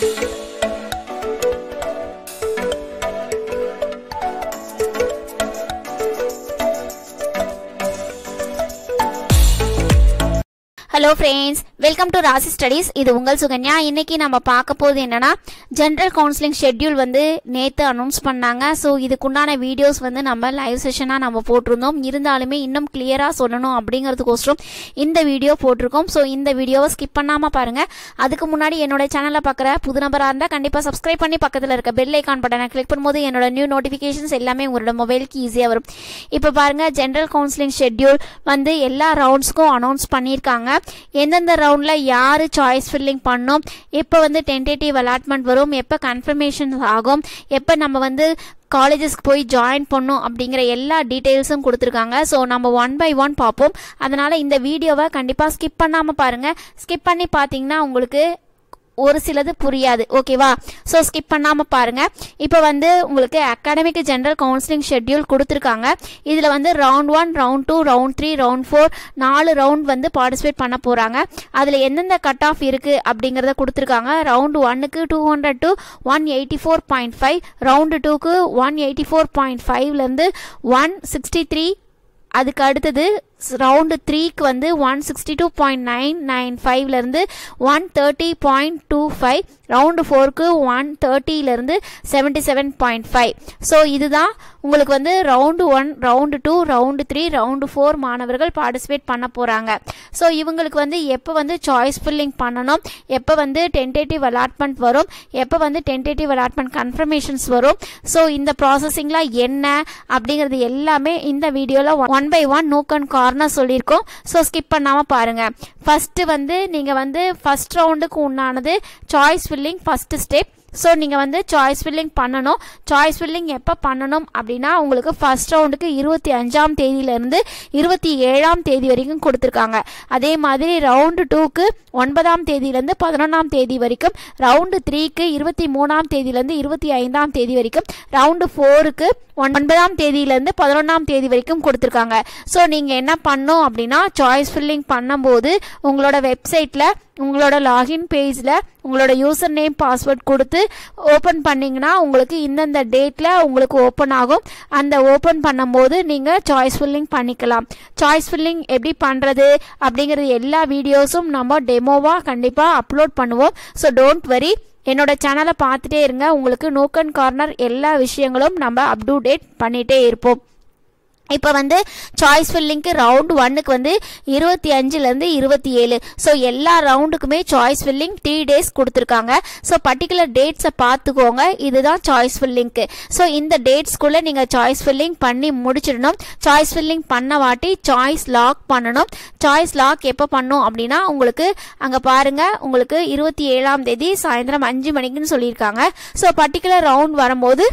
hello friends welcome to Rasi studies இது உங்கள் சுகன்யா இன்னைக்கு நம்ம பார்க்க போகுது என்னன்னா ஜென்ரல் கவுன்சிலிங் ஷெட்யூல் வந்து நேற்று அனௌன்ஸ் பண்ணாங்க ஸோ இதுக்குண்டான வீடியோஸ் வந்து நம்ம லைவ் செஷனாக நம்ம போட்டிருந்தோம் இருந்தாலுமே இன்னும் கிளியராக சொல்லணும் அப்படிங்கிறதுக்கோசரம் இந்த வீடியோ போட்டிருக்கோம் ஸோ இந்த வீடியோவை ஸ்கிப் பண்ணாமல் பாருங்கள் அதுக்கு முன்னாடி என்னோட சேனலை பார்க்குற புது நபராக இருந்தால் கண்டிப்பாக சப்ஸ்கிரைப் பண்ணி பக்கத்தில் இருக்க பெல் ஐக்கான் பட்டனை கிளிக் பண்ணும்போது என்னோட நியூ நோட்டிஃபிகேஷன்ஸ் எல்லாமே உங்களோட மொபைலுக்கு ஈஸியாக வரும் இப்போ பாருங்கள் ஜென்ரல் கவுன்சிலிங் ஷெட்யூல் வந்து எல்லா ரவுண்ட்ஸ்க்கும் அனௌன்ஸ் பண்ணியிருக்காங்க எந்தெந்த ரவுண்டில் யார் சாய்ஸ் ஃபில்லிங் பண்ணோம் எப்போ வந்து டென்டேட்டிவ் அலாட்மெண்ட் வரும் எப்போ கன்ஃபர்மேஷன் ஆகும் எப்போ நம்ம வந்து காலேஜஸ்க்கு போய் ஜாயின் பண்ணும் அப்படிங்கிற எல்லா டீட்டெயில்ஸும் கொடுத்துருக்காங்க ஸோ நம்ம ஒன் பை ஒன் பார்ப்போம் அதனால் இந்த வீடியோவை கண்டிப்பாக ஸ்கிப் பண்ணாமல் பாருங்கள் ஸ்கிப் பண்ணி பார்த்தீங்கன்னா உங்களுக்கு ஒரு சிலது புரியாது ஓகேவா ஸோ ஸ்கிப் பண்ணாமல் பாருங்கள் இப்போ வந்து உங்களுக்கு அகாடமிக் ஜென்ரல் கவுன்சிலிங் ஷெட்யூல் கொடுத்துருக்காங்க இதில் வந்து round one round two round three round four நாலு ரவுண்ட் வந்து பார்ட்டிசிபேட் பண்ண போகிறாங்க அதில் எந்தெந்த கட் ஆஃப் இருக்குது அப்படிங்கிறத கொடுத்துருக்காங்க ரவுண்டு ஒன்னுக்கு two hundred to one eighty four point five round டூக்கு ஒன் எயிட்டி ஃபோர் பாயிண்ட் ஃபைவ்லேருந்து ஒன் சிக்ஸ்டி த்ரீ அதுக்கு அடுத்தது ரவுண்டு த்ரீக்கு வந்து one sixty two point nine nine ஃபைவ்லேருந்து one thirty point two five round ஃபோருக்கு ஒன் தேர்ட்டியிலேருந்து seventy seven point five so இதுதான் உங்களுக்கு வந்து round one round two round three round four மாணவர்கள் பார்ட்டிசிபேட் பண்ண போகிறாங்க ஸோ இவங்களுக்கு வந்து எப்போ வந்து சாய்ஸ் ஃபில்லிங் பண்ணணும் எப்போ வந்து டென்டேட்டிவ் அலாட்மெண்ட் வரும் எப்போ வந்து டென்டேட்டிவ் அலாட்மெண்ட் கன்ஃபர்மேஷன்ஸ் வரும் ஸோ இந்த ப்ராசஸிங்லாம் என்ன அப்படிங்கிறது எல்லாமே இந்த வீடியோவில் one by one nook and corner சொல்லியிருக்கோம் ஸோ ஸ்கிப் பண்ணாமல் பாருங்கள் ஃபஸ்ட்டு வந்து நீங்கள் வந்து ஃபஸ்ட் ரவுண்டுக்கு உண்டானது choice filling first step so நீங்கள் வந்து சாய்ஸ் ஃபில்லிங் பண்ணணும் சாய்ஸ் ஃபில்லிங் எப்போ பண்ணணும் அப்படின்னா உங்களுக்கு ஃபர்ஸ்ட் ரவுண்டுக்கு இருபத்தி அஞ்சாம் தேதியிலேருந்து இருபத்தி ஏழாம் தேதி வரைக்கும் கொடுத்துருக்காங்க அதே மாதிரி ரவுண்டு டூக்கு ஒன்பதாம் தேதியிலேருந்து பதினொன்றாம் தேதி வரைக்கும் ரவுண்டு த்ரீக்கு இருபத்தி மூணாம் தேதியிலேருந்து இருபத்தி ஐந்தாம் தேதி வரைக்கும் ரவுண்டு ஃபோருக்கு ஒன்பதாம் தேதியிலேருந்து பதினொன்றாம் தேதி வரைக்கும் கொடுத்துருக்காங்க ஸோ நீங்கள் என்ன பண்ணும் அப்படின்னா சாய்ஸ் ஃபில்லிங் பண்ணும்போது உங்களோட வெப்சைட்டில் உங்களோட லாகின் பேஜில் உங்களோட யூசர் நேம் பாஸ்வேர்ட் கொடுத்து ஓப்பன் பண்ணிங்கன்னா உங்களுக்கு இந்தந்த டேட்டில் உங்களுக்கு ஓப்பன் ஆகும் அந்த ஓப்பன் பண்ணும்போது நீங்கள் சாய்ஸ் ஃபில்லிங் பண்ணிக்கலாம் சாய்ஸ் ஃபில்லிங் எப்படி பண்ணுறது அப்படிங்கிறது எல்லா வீடியோஸும் நம்ம டெமோவாக கண்டிப்பாக அப்லோட் பண்ணுவோம் ஸோ டோன்ட் வரி என்னோட சேனலை பார்த்துட்டே இருங்க உங்களுக்கு நோக் அண்ட் கார்னர் எல்லா விஷயங்களும் நம்ம அப் டு டேட் பண்ணிகிட்டே இருப்போம் இப்போ வந்து சாய்ஸ் ஃபில்லிங்க்கு ரவுண்ட் ஒன்னுக்கு வந்து இருபத்தி அஞ்சுலேருந்து இருபத்தி ஏழு ஸோ எல்லா ரவுண்டுக்குமே சாய்ஸ் ஃபில்லிங் த்ரீ டேஸ் கொடுத்துருக்காங்க ஸோ பர்டிகுலர் டேட்ஸை பார்த்துக்கோங்க இதுதான் சாய்ஸ் ஃபில்லிங்க்கு ஸோ இந்த டேட்ஸ்க்குள்ளே நீங்கள் சாய்ஸ் ஃபில்லிங் பண்ணி முடிச்சிடணும் சாய்ஸ் ஃபில்லிங் பண்ண வாட்டி சாய்ஸ் லாக் பண்ணணும் சாய்ஸ் லாக் எப்போ பண்ணும் அப்படின்னா உங்களுக்கு அங்கே பாருங்கள் உங்களுக்கு இருபத்தி ஏழாம் தேதி சாயந்தரம் அஞ்சு மணிக்குன்னு சொல்லியிருக்காங்க ஸோ பர்டிகுலர் ரவுண்ட் வரும்போது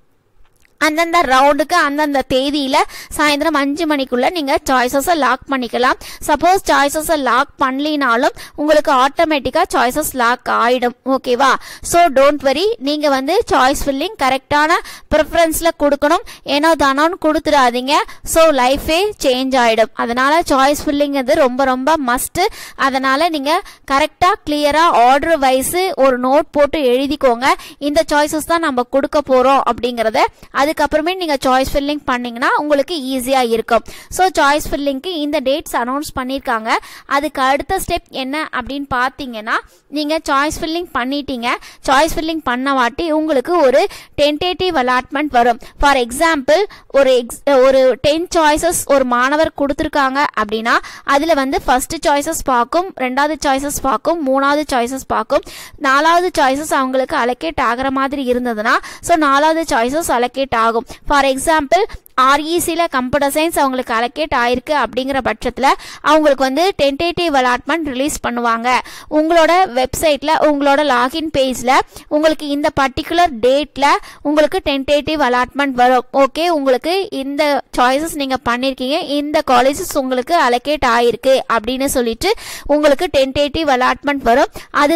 அந்தந்த ரவுண்டுக்கு அந்தந்த தேதியில் சாயந்தரம் அஞ்சு மணிக்குள்ளே நீங்கள் சாய்ஸஸை லாக் பண்ணிக்கலாம் சப்போஸ் சாய்ஸஸை லாக் பண்ணலினாலும் உங்களுக்கு ஆட்டோமேட்டிக்காக சாய்ஸஸ் லாக் ஆகிடும் ஓகேவா ஸோ டோன்ட் வரி நீங்கள் வந்து சாய்ஸ் ஃபில்லிங் கரெக்டான ப்ரிஃபரன்ஸில் கொடுக்கணும் ஏனோ தானோன்னு கொடுத்துடாதீங்க ஸோ லைஃபே சேஞ்ச் ஆகிடும் அதனால் சாய்ஸ் ஃபில்லிங் அது ரொம்ப ரொம்ப மஸ்ட்டு அதனால் நீங்கள் கரெக்டாக கிளியராக ஆர்டர் வைஸு ஒரு நோட் போட்டு எழுதிக்கோங்க இந்த சாய்ஸஸ் தான் நம்ம கொடுக்க போகிறோம் அப்படிங்கிறத அது அதுக்கப்புறமே நீங்கள் சாய்ஸ் ஃபில்லிங் பண்ணிங்கன்னா உங்களுக்கு ஈஸியாக இருக்கும் ஸோ சாய்ஸ் ஃபில்லிங்க்கு இந்த டேட்ஸ் அனௌன்ஸ் பண்ணியிருக்காங்க அதுக்கு அடுத்த ஸ்டெப் என்ன அப்படின்னு பார்த்தீங்கன்னா நீங்கள் சாய்ஸ் ஃபில்லிங் பண்ணிட்டீங்க சாய்ஸ் ஃபில்லிங் பண்ண வாட்டி உங்களுக்கு ஒரு டென்டேட்டிவ் அலாட்மெண்ட் வரும் ஃபார் எக்ஸாம்பிள் ஒரு எக்ஸ் ஒரு டென் சாய்ஸஸ் ஒரு மாணவர் கொடுத்துருக்காங்க அப்படின்னா அதில் வந்து ஃபர்ஸ்ட் சாய்ஸஸ் பார்க்கும் ரெண்டாவது சாய்ஸஸ் பார்க்கும் மூணாவது சாய்ஸஸ் பார்க்கும் நாலாவது சாய்ஸஸ் அவங்களுக்கு அலோகேட் ஆகிற மாதிரி இருந்ததுன்னா ஸோ நாலாவது சாய்ஸஸ் அலோகேட் ஆகும் ஃபார் எக்ஸாம்பிள் ஆர்இசியில் கம்ப்யூட்டர் சயின்ஸ் அவங்களுக்கு அலோகேட் ஆயிருக்கு அப்படிங்கிற பட்சத்தில் அவங்களுக்கு வந்து டென்டேட்டிவ் அலாட்மெண்ட் ரிலீஸ் பண்ணுவாங்க உங்களோட வெப்சைட்டில் உங்களோட லாகின் பேஜில் உங்களுக்கு இந்த பர்டிகுலர் டேட்டில் உங்களுக்கு டென்டேட்டிவ் அலாட்மெண்ட் வரும் ஓகே உங்களுக்கு இந்த சாய்ஸஸ் நீங்கள் பண்ணியிருக்கீங்க இந்த காலேஜஸ் உங்களுக்கு அலோகேட் ஆயிருக்கு அப்படின்னு சொல்லிட்டு உங்களுக்கு டென்டேட்டிவ் அலாட்மெண்ட் வரும் அதுதான்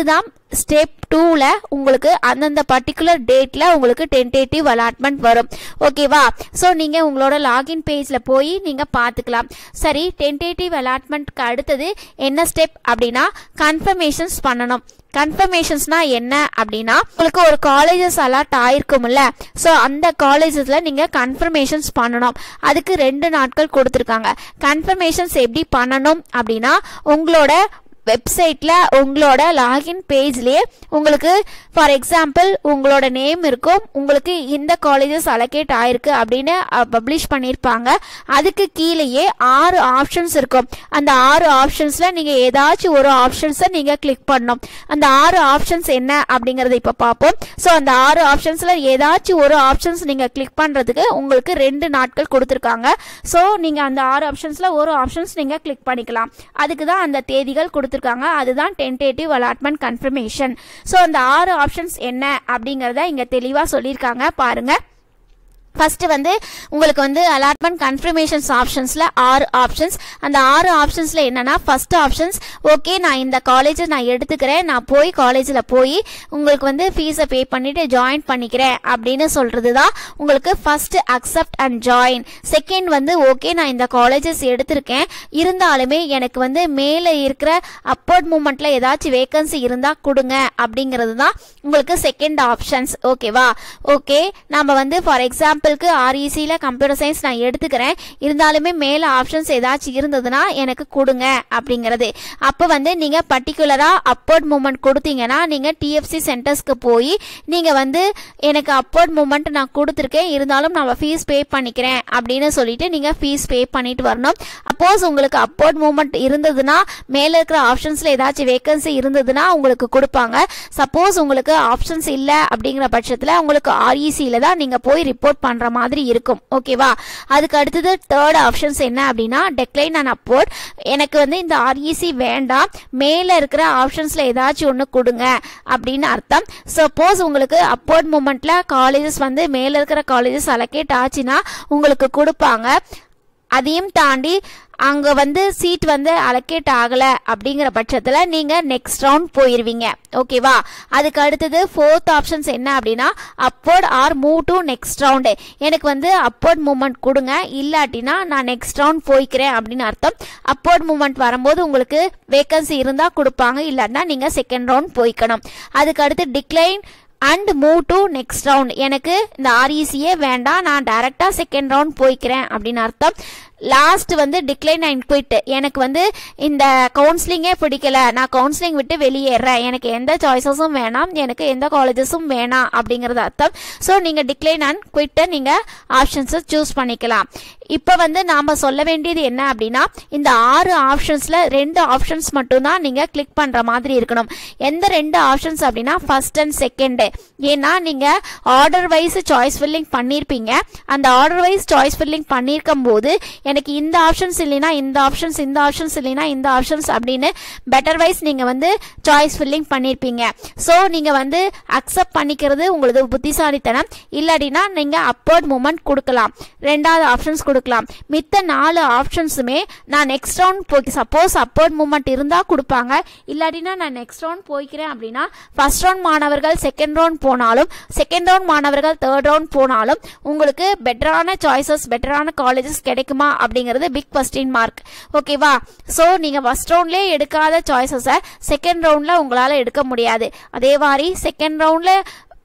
ஸ்டெப் டூவில் உங்களுக்கு அந்தந்த பர்டிகுலர் டேட்டில் உங்களுக்கு டென்டேட்டிவ் அலாட்மெண்ட் வரும் ஓகேவா ஸோ நீங்கள் உங்களோட லாகின் பேஜில் போய் நீங்கள் பார்த்துக்கலாம் சரி டென்டேட்டிவ் அலாட்மெண்ட்க்கு அடுத்தது என்ன ஸ்டெப் அப்படின்னா கன்ஃபர்மேஷன்ஸ் பண்ணணும் கன்ஃபர்மேஷன்ஸ்னா என்ன அப்படின்னா உங்களுக்கு ஒரு காலேஜஸ் அலாட் ஆயிருக்கும்ல ஸோ அந்த காலேஜஸ்ல நீங்க கன்ஃபர்மேஷன்ஸ் பண்ணணும் அதுக்கு ரெண்டு நாட்கள் கொடுத்துருக்காங்க கன்ஃபர்மேஷன்ஸ் எப்படி பண்ணணும் அப்படின்னா உங்களோட வெப்சைட்ல உங்களோட லாகின் பேஜ்லயே உங்களுக்கு ஃபார் எக்ஸாம்பிள் உங்களோட நேம் இருக்கும் உங்களுக்கு இந்த காலேஜஸ் அலோகேட் ஆயிருக்கு அப்படின்னு பப்ளிஷ் பண்ணியிருப்பாங்க அதுக்கு கீழேயே ஆறு ஆப்ஷன்ஸ் இருக்கும் அந்த ஆறு ஆப்ஷன்ஸ்ல நீங்க ஏதாச்சும் ஒரு ஆப்ஷன்ஸை நீங்க கிளிக் பண்ணணும் அந்த ஆறு ஆப்ஷன்ஸ் என்ன அப்படிங்கறத இப்ப பார்ப்போம் ஸோ அந்த ஆறு ஆப்ஷன்ஸ்ல ஏதாச்சும் ஒரு ஆப்ஷன்ஸ் நீங்க கிளிக் பண்றதுக்கு உங்களுக்கு ரெண்டு நாட்கள் கொடுத்துருக்காங்க ஸோ நீங்க அந்த ஆறு ஆப்ஷன்ஸ்ல ஒரு ஆப்ஷன்ஸ் நீங்க கிளிக் பண்ணிக்கலாம் அதுக்கு தான் அந்த தேதிகள் கொடுத்துருக்காங்க அதுதான் டென்டேட்டிவ் அலாட்மெண்ட் கன்ஃபர்மேஷன் ஸோ அந்த ஆறு ஆப்ஷன்ஸ் என்ன அப்படிங்கறத இங்க தெளிவா சொல்லியிருக்காங்க பாருங்க ஃபர்ஸ்ட் வந்து உங்களுக்கு வந்து அலாட்மெண்ட் கன்ஃபர்மேஷன்ஸ் ஆப்ஷன்ஸ்ல ஆறு ஆப்ஷன்ஸ் அந்த ஆறு ஆப்ஷன்ஸ்ல என்னன்னா ஃபர்ஸ்ட் ஆப்ஷன்ஸ் ஓகே நான் இந்த காலேஜ் நான் எடுத்துக்கிறேன் நான் போய் காலேஜில் போய் உங்களுக்கு வந்து ஃபீஸை பே பண்ணிட்டு ஜாயின் பண்ணிக்கிறேன் அப்படின்னு சொல்றது தான் உங்களுக்கு first accept and join second வந்து ஓகே நான் இந்த காலேஜஸ் எடுத்திருக்கேன் இருந்தாலுமே எனக்கு வந்து மேலே இருக்கிற அப்போர்ட் மூமெண்ட்ல ஏதாச்சும் வேகன்சி இருந்தா கொடுங்க அப்படிங்கிறது தான் உங்களுக்கு செகண்ட் ஆப்ஷன்ஸ் ஓகேவா ஓகே நம்ம வந்து ஃபார் எக்ஸாம்பிள் எக்ஸாம்பிளுக்கு ஆர்இசியில் கம்ப்யூட்டர் சயின்ஸ் நான் எடுத்துக்கிறேன் இருந்தாலுமே மேலே ஆப்ஷன்ஸ் ஏதாச்சும் இருந்ததுன்னா எனக்கு கொடுங்க அப்படிங்கிறது அப்போ வந்து நீங்கள் பர்டிகுலராக அப்போர்ட் மூமெண்ட் கொடுத்தீங்கன்னா நீங்கள் டிஎஃப்சி சென்டர்ஸ்க்கு போய் நீங்கள் வந்து எனக்கு அப்போர்ட் மூமெண்ட் நான் கொடுத்துருக்கேன் இருந்தாலும் நான் ஃபீஸ் பே பண்ணிக்கிறேன் அப்படின்னு சொல்லிட்டு நீங்கள் ஃபீஸ் பே பண்ணிட்டு வரணும் அப்போஸ் உங்களுக்கு அப்போர்ட் மூமெண்ட் இருந்ததுன்னா மேலே இருக்கிற ஆப்ஷன்ஸில் ஏதாச்சும் வேகன்சி இருந்ததுன்னா உங்களுக்கு கொடுப்பாங்க சப்போஸ் உங்களுக்கு ஆப்ஷன்ஸ் இல்லை அப்படிங்கிற பட்சத்தில் உங்களுக்கு ஆர்இசியில் தான் நீங்கள் போய் ரிப்போர்ட் பண்ணுற மாதிரி இருக்கும் ஓகேவா அதுக்கு அடுத்தது தேர்ட் ஆப்ஷன்ஸ் என்ன அப்படின்னா டெக்ளைன் அண்ட் அப்போர்ட் எனக்கு வந்து இந்த ஆர்இசி வேண்டாம் மேலே இருக்கிற ஆப்ஷன்ஸில் ஏதாச்சும் ஒன்று கொடுங்க அப்படின்னு அர்த்தம் சப்போஸ் உங்களுக்கு அப்போர்ட் மூமெண்ட்டில் காலேஜஸ் வந்து மேலே இருக்கிற காலேஜஸ் அலோகேட் ஆச்சுன்னா உங்களுக்கு கொடுப்பாங்க அதையும் தாண்டி அங்கே வந்து சீட் வந்து அலோகேட் ஆகலை அப்படிங்கிற பட்சத்தில் நீங்கள் நெக்ஸ்ட் ரவுண்ட் போயிடுவீங்க ஓகேவா அதுக்கு அடுத்தது ஃபோர்த் ஆப்ஷன்ஸ் என்ன அப்படின்னா upward or move to next round எனக்கு வந்து அப்போர்ட் மூமெண்ட் கொடுங்க இல்லாட்டினா நான் நெக்ஸ்ட் ரவுண்ட் போய்க்கிறேன் அப்படின்னு அர்த்தம் அப்போர்ட் மூமெண்ட் வரும்போது உங்களுக்கு வேகன்சி இருந்தால் கொடுப்பாங்க இல்லாட்டினா நீங்கள் செகண்ட் ரவுண்ட் போய்க்கணும் அதுக்கு அடுத்து decline and move to next round எனக்கு இந்த ஆர்இசியே வேண்டாம் நான் டைரக்டா செகண்ட் ரவுண்ட் போய்க்கிறேன் அப்படின்னு அர்த்தம் லாஸ்ட் வந்து டிக்ளைன் அண்ட் குவிட் எனக்கு வந்து இந்த கவுன்சிலிங்கே பிடிக்கல நான் கவுன்சிலிங் விட்டு வெளியேறேன் எனக்கு எந்த சாய்ஸஸும் வேணாம் எனக்கு எந்த காலேஜஸும் வேணாம் அப்படிங்கிறது அர்த்தம் ஸோ நீங்கள் டிக்ளைன் அண்ட் குவிட்டை நீங்கள் ஆப்ஷன்ஸை சூஸ் பண்ணிக்கலாம் இப்போ வந்து நாம் சொல்ல வேண்டியது என்ன அப்படின்னா இந்த ஆறு ஆப்ஷன்ஸில் ரெண்டு ஆப்ஷன்ஸ் மட்டும்தான் நீங்கள் கிளிக் பண்ணுற மாதிரி இருக்கணும் எந்த ரெண்டு ஆப்ஷன்ஸ் அப்படின்னா ஃபர்ஸ்ட் அண்ட் செகண்டு ஏன்னா நீங்கள் ஆர்டர் வைஸ் சாய்ஸ் ஃபில்லிங் பண்ணியிருப்பீங்க அந்த ஆர்டர் வைஸ் சாய்ஸ் ஃபில்லிங் பண்ணியிருக்கும் போது எனக்கு இந்த ஆப்ஷன்ஸ் இல்லைனா இந்த ஆப்ஷன்ஸ் இந்த ஆப்ஷன்ஸ் இல்லைனா இந்த ஆப்ஷன்ஸ் அப்படின்னு பெட்டர் வைஸ் நீங்கள் வந்து சாய்ஸ் ஃபில்லிங் பண்ணியிருப்பீங்க ஸோ நீங்கள் வந்து அக்செப்ட் பண்ணிக்கிறது உங்களது புத்திசாலித்தனம் இல்லாட்டினா நீங்கள் அப்போர்ட் மூமெண்ட் கொடுக்கலாம் ரெண்டாவது ஆப்ஷன்ஸ் கொடுக்கலாம் மித்த நாலு ஆப்ஷன்ஸுமே நான் நெக்ஸ்ட் ரவுண்ட் போய் சப்போஸ் அப்போர்ட் மூமெண்ட் இருந்தால் கொடுப்பாங்க இல்லாட்டினா நான் நெக்ஸ்ட் ரவுண்ட் போய்க்கிறேன் அப்படின்னா ஃபர்ஸ்ட் ரவுண்ட் மாணவர்கள் செகண்ட் ரவுண்ட் போனாலும் செகண்ட் ரவுண்ட் மாணவர்கள் தேர்ட் ரவுண்ட் போனாலும் உங்களுக்கு பெட்டரான சாய்ஸஸ் பெட்டரான காலேஜஸ் கிடைக்குமா அப்படிங்கிறது பிக் கொஸ்டின் மார்க் ஓகேவா ஸோ நீங்கள் ஃபர்ஸ்ட் ரவுண்ட்லேயே எடுக்காத சாய்ஸஸை செகண்ட் ரவுண்டில் உங்களால் எடுக்க முடியாது அதே மாதிரி செகண்ட் ரவுண்டில்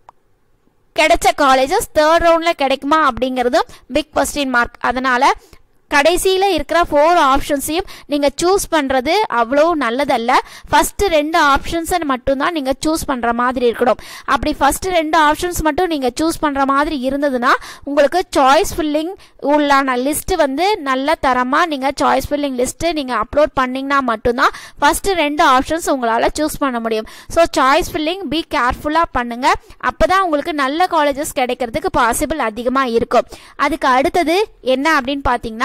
கிடைச்ச காலேஜஸ் தேர்ட் ரவுண்டில் கிடைக்குமா அப்படிங்கிறதும் பிக் கொஸ்டின் மார்க் அதனால கடைசியில் இருக்கிற ஃபோர் ஆப்ஷன்ஸையும் நீங்கள் சூஸ் பண்ணுறது அவ்வளோ நல்லதல்ல ஃபஸ்ட்டு ரெண்டு ஆப்ஷன்ஸை மட்டும்தான் நீங்கள் சூஸ் பண்ணுற மாதிரி இருக்கணும் அப்படி ஃபஸ்ட்டு ரெண்டு ஆப்ஷன்ஸ் மட்டும் நீங்கள் சூஸ் பண்ணுற மாதிரி இருந்ததுன்னா உங்களுக்கு சாய்ஸ் ஃபில்லிங் உள்ளான லிஸ்ட்டு வந்து நல்ல தரமாக நீங்கள் சாய்ஸ் ஃபில்லிங் லிஸ்ட்டு நீங்கள் அப்லோட் பண்ணிங்கன்னா மட்டும்தான் ஃபஸ்ட்டு ரெண்டு ஆப்ஷன்ஸ் உங்களால் சூஸ் பண்ண முடியும் ஸோ சாய்ஸ் ஃபில்லிங் பி கேர்ஃபுல்லாக பண்ணுங்கள் அப்போ தான் உங்களுக்கு நல்ல காலேஜஸ் கிடைக்கிறதுக்கு பாசிபிள் அதிகமாக இருக்கும் அதுக்கு அடுத்தது என்ன அப்படின்னு பார்த்தீங்கன்னா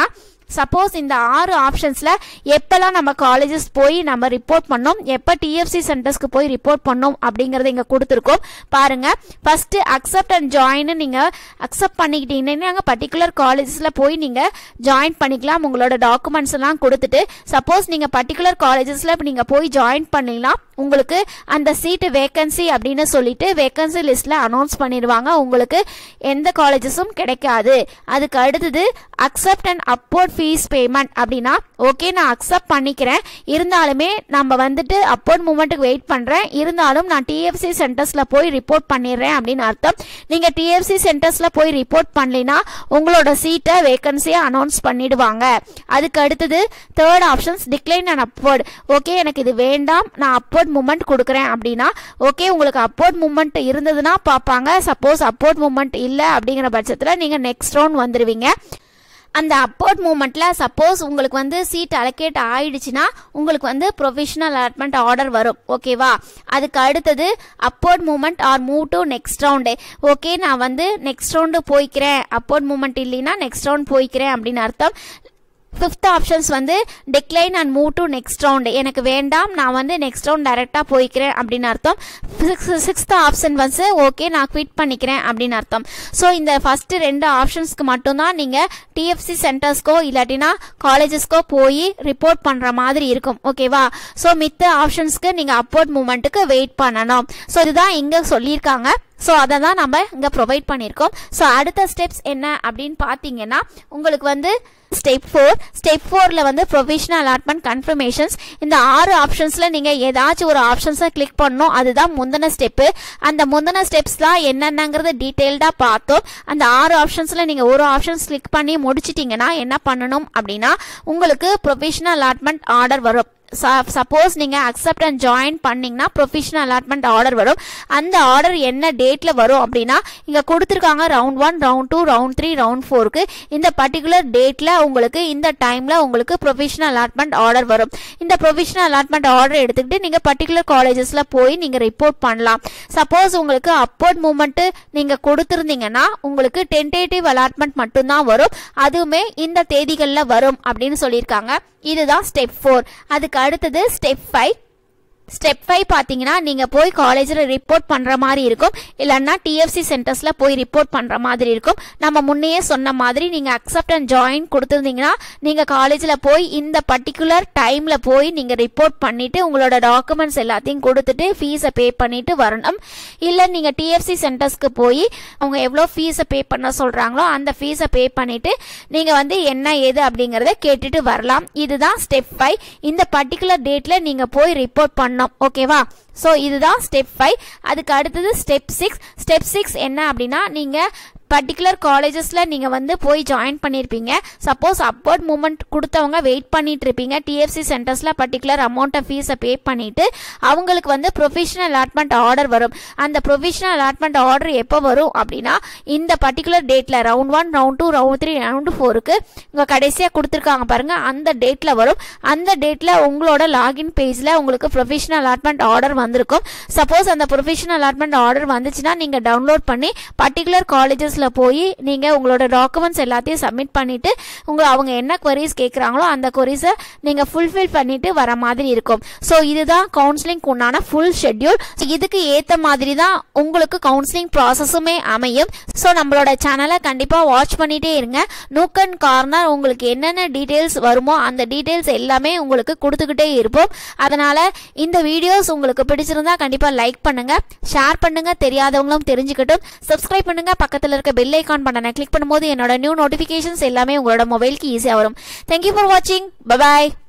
சப்போஸ் இந்த ஆறு ஆப்ஷன்ஸில் எப்போல்லாம் நம்ம காலேஜஸ் போய் நம்ம ரிப்போர்ட் பண்ணோம் எப்போ டிஎஃப்சி சென்டர்ஸ்க்கு போய் ரிப்போர்ட் பண்ணோம் அப்படிங்கறத இங்கே கொடுத்துருக்கோம் பாருங்க ஃபர்ஸ்ட் அக்செப்ட் அண்ட் ஜாயின் நீங்கள் அக்செப்ட் பண்ணிக்கிட்டீங்கன்னா பர்டிகுலர் காலேஜஸில் போய் நீங்கள் ஜாயின் பண்ணிக்கலாம் உங்களோட டாக்குமெண்ட்ஸ் எல்லாம் கொடுத்துட்டு சப்போஸ் நீங்கள் பர்டிகுலர் காலேஜஸில் நீங்கள் போய் ஜாயின் பண்ணீங்கன்னா உங்களுக்கு அந்த சீட்டு வேகன்சி அப்படின்னு சொல்லிட்டு வேகன்சி லிஸ்ட்ல அனௌன்ஸ் பண்ணிடுவாங்க உங்களுக்கு எந்த காலேஜஸும் கிடைக்காது அதுக்கு அடுத்தது accept and upward fee payment அப்படின்னா ஓகே நான் அக்செப்ட் பண்ணிக்கிறேன் இருந்தாலுமே நம்ம வந்துட்டு அப்போர்ட் மூமெண்ட்டுக்கு வெயிட் பண்றேன் இருந்தாலும் நான் டிஎஃப்சி சென்டர்ஸ்ல போய் ரிப்போர்ட் பண்ணிடுறேன் அப்படின்னு அர்த்தம் நீங்க டிஎஃப்சி சென்டர்ஸ்ல போய் ரிப்போர்ட் பண்ணலைன்னா உங்களோட சீட்டை வேகன்சியை அனௌன்ஸ் பண்ணிடுவாங்க அதுக்கு அடுத்தது third options decline and upward okay எனக்கு இது வேண்டாம் நான் அப்போர்ட் மூமெண்ட் கொடுக்குறேன் அப்படின்னா ஓகே உங்களுக்கு அப்போர்ட் மூமெண்ட் இருந்ததுன்னா பார்ப்பாங்க சப்போஸ் அப்போர்ட் மூமெண்ட் இல்லை அப்படிங்கிற பட்சத்தில் நீங்கள் நெக்ஸ்ட் ரவுண்ட் வந்துடுவீங்க அந்த அப்போர்ட் மூமெண்ட்ல சப்போஸ் உங்களுக்கு வந்து சீட் அலோகேட் ஆயிடுச்சுன்னா உங்களுக்கு வந்து ப்ரொஃபஷனல் அலாட்மெண்ட் ஆர்டர் வரும் ஓகேவா அதுக்கு அடுத்தது upward movement or move to next round okay நான் வந்து நெக்ஸ்ட் ரவுண்டு போய்க்கிறேன் அப்போர்ட் மூமெண்ட் இல்லைன்னா நெக்ஸ்ட் ரவுண்ட் போய்க்கிறேன் அப்படின்னு அர்த்தம் ஃபிஃப்த் ஆப்ஷன்ஸ் வந்து decline and move to next round எனக்கு வேண்டாம் நான் வந்து நெக்ஸ்ட் ரவுண்ட் டைரெக்டாக போய்க்கிறேன் அப்படின்னு அர்த்தம் சிக்ஸ்த் ஆப்ஷன் வந்து ஓகே நான் குவிட் பண்ணிக்கிறேன் அப்படின்னு அர்த்தம் ஸோ இந்த ஃபர்ஸ்ட் ரெண்டு ஆப்ஷன்ஸ்க்கு மட்டும்தான் நீங்கள் டிஎஃப்சி சென்டர்ஸ்க்கோ இல்லாட்டினா காலேஜஸ்க்கோ போய் ரிப்போர்ட் பண்ணுற மாதிரி இருக்கும் ஓகேவா ஸோ மித்த ஆப்ஷன்ஸ்க்கு நீங்கள் அப்போர்ட் மூமெண்ட்டுக்கு வெயிட் பண்ணணும் ஸோ இதுதான் இங்கே சொல்லியிருக்காங்க ஸோ அதை தான் நம்ம இங்கே ப்ரொவைட் பண்ணியிருக்கோம் ஸோ அடுத்த ஸ்டெப்ஸ் என்ன அப்படின்னு பார்த்தீங்கன்னா உங்களுக்கு வந்து ஸ்டெப் ஃபோர் ஸ்டெப் ஃபோரில் வந்து ப்ரொஃபஷனல் அலாட்மெண்ட் கன்ஃபர்மேஷன்ஸ் இந்த ஆறு ஆப்ஷன்ஸில் நீங்கள் ஏதாச்சும் ஒரு ஆப்ஷன்ஸை கிளிக் பண்ணணும் அதுதான் முந்தின ஸ்டெப்பு அந்த முந்தின ஸ்டெப்ஸ்லாம் என்னென்னங்கிறத டீட்டெயில்டாக பார்த்தோம் அந்த ஆறு ஆப்ஷன்ஸில் நீங்கள் ஒரு ஆப்ஷன்ஸ் கிளிக் பண்ணி முடிச்சிட்டிங்கன்னா என்ன பண்ணணும் அப்படின்னா உங்களுக்கு ப்ரொஃபஷனல் அலாட்மெண்ட் ஆர்டர் வரும் சப்போஸ் நீங்கள் அக்செப்ட் அண்ட் ஜாயின் பண்ணீங்கன்னா ப்ரொஃபஷனல் அலாட்மெண்ட் ஆர்டர் வரும் அந்த ஆர்டர் என்ன டேட்டில் வரும் அப்படின்னா இங்கே கொடுத்துருக்காங்க round one round two round three round ஃபோருக்கு இந்த பர்டிகுலர் டேட்டில் உங்களுக்கு இந்த டைமில் உங்களுக்கு ப்ரொஃபஷனல் அலாட்மெண்ட் ஆர்டர் வரும் இந்த ப்ரொஃபஷனல் அலாட்மெண்ட் ஆர்டர் எடுத்துக்கிட்டு நீங்கள் பர்டிகுலர் காலேஜஸில் போய் நீங்கள் ரிப்போர்ட் பண்ணலாம் சப்போஸ் உங்களுக்கு அப்போர்ட் மூமெண்ட்டு நீங்கள் கொடுத்துருந்தீங்கன்னா உங்களுக்கு டென்டேட்டிவ் அலாட்மெண்ட் மட்டும்தான் வரும் அதுவுமே இந்த தேதிகளில் வரும் அப்படின்னு சொல்லியிருக்காங்க இதுதான் ஸ்டெப் ஃபோர் அதுக்கு அடுத்தது ஸ்டெப் ஃபைவ் ஸ்டெப் ஃபைவ் பார்த்தீங்கன்னா நீங்கள் போய் காலேஜில் ரிப்போர்ட் பண்ணுற மாதிரி இருக்கும் இல்லைன்னா டிஎஃப்சி சென்டர்ஸில் போய் ரிப்போர்ட் பண்ணுற மாதிரி இருக்கும் நம்ம முன்னையே சொன்ன மாதிரி நீங்கள் அக்செப்ட் அண்ட் ஜாயின் கொடுத்துருந்தீங்கன்னா நீங்கள் காலேஜில் போய் இந்த பர்டிகுலர் டைமில் போய் நீங்கள் ரிப்போர்ட் பண்ணிவிட்டு உங்களோட டாக்குமெண்ட்ஸ் எல்லாத்தையும் கொடுத்துட்டு ஃபீஸை பே பண்ணிவிட்டு வரணும் இல்லை நீங்கள் டிஎஃப்சி சென்டர்ஸ்க்கு போய் அவங்க எவ்வளோ ஃபீஸை பே பண்ண சொல்கிறாங்களோ அந்த ஃபீஸை பே பண்ணிவிட்டு நீங்கள் வந்து என்ன ஏது அப்படிங்கிறத கேட்டுட்டு வரலாம் இதுதான் ஸ்டெப் ஃபைவ் இந்த பர்டிகுலர் டேட்டில் நீங்கள் போய் ரிப்போர்ட் பண்ண பண்ணோம் ஓகேவா ஸோ இதுதான் ஸ்டெப் ஃபைவ் அதுக்கு அடுத்தது ஸ்டெப் சிக்ஸ் ஸ்டெப் சிக்ஸ் என்ன அப்படின்னா நீங்கள் பர்டிகுலர் காலேஜஸில் நீங்கள் வந்து போய் ஜாயின் பண்ணியிருப்பீங்க சப்போஸ் அப்போர்ட் மூமெண்ட் கொடுத்தவங்க வெயிட் பண்ணிட்டு இருப்பீங்க டிஎஃப்சி சென்டர்ஸில் பர்டிகுலர் அமௌண்ட்டை ஃபீஸை பே பண்ணிவிட்டு அவங்களுக்கு வந்து ப்ரொஃபஷனல் அலாட்மெண்ட் ஆர்டர் வரும் அந்த ப்ரொஃபஷனல் அலாட்மெண்ட் ஆர்டர் எப்போ வரும் அப்படின்னா இந்த பர்டிகுலர் டேட்டில் round one round two round three round ஃபோருக்கு இங்கே கடைசியாக கொடுத்துருக்காங்க பாருங்கள் அந்த டேட்டில் வரும் அந்த டேட்டில் உங்களோட லாகின் பேஜில் உங்களுக்கு ப்ரொஃபஷனல் அலாட்மெண்ட் ஆர்டர் வந்திருக்கும் சப்போஸ் அந்த ப்ரொஃபஷனல் அலாட்மெண்ட் ஆர்டர் வந்துச்சுன்னா நீங்கள் டவுன்லோட் பண்ணி பர்டிகுலர் காலேஜஸ் ஆஃபீஸில் போய் நீங்கள் உங்களோட டாக்குமெண்ட்ஸ் எல்லாத்தையும் சப்மிட் பண்ணிவிட்டு உங்களை அவங்க என்ன queries கேட்குறாங்களோ அந்த கொரிஸை நீங்கள் ஃபுல்ஃபில் பண்ணிட்டு வர மாதிரி இருக்கும் ஸோ இதுதான் கவுன்சிலிங்க்கு உண்டான ஃபுல் ஷெட்யூல் இதுக்கு ஏற்ற மாதிரி தான் உங்களுக்கு கவுன்சிலிங் ப்ராசஸுமே அமையும் ஸோ நம்மளோட சேனலை கண்டிப்பாக வாட்ச் பண்ணிட்டே இருங்க நூக் அண்ட் கார்னர் உங்களுக்கு என்னென்ன டீட்டெயில்ஸ் வருமோ அந்த டீட்டெயில்ஸ் எல்லாமே உங்களுக்கு கொடுத்துக்கிட்டே இருப்போம் அதனால் இந்த வீடியோஸ் உங்களுக்கு பிடிச்சிருந்தா கண்டிப்பாக லைக் பண்ணுங்க ஷேர் பண்ணுங்க தெரியாதவங்களும் தெரிஞ்சுக்கட்டும் சப்ஸ்கிரைப் பண்ணுங்க பக்கத்தில் இருக்க பெல் ஐக்கான் பட்டனை கிளிக் பண்ணும்போது என்னோட நியூ நோட்டிஃபிகேஷன்ஸ் எல்லாமே உங்களோட மொபைலுக்கு ஈஸியாக வரும் தேங்க்யூ ஃபார் வாட்சிங் பபாய்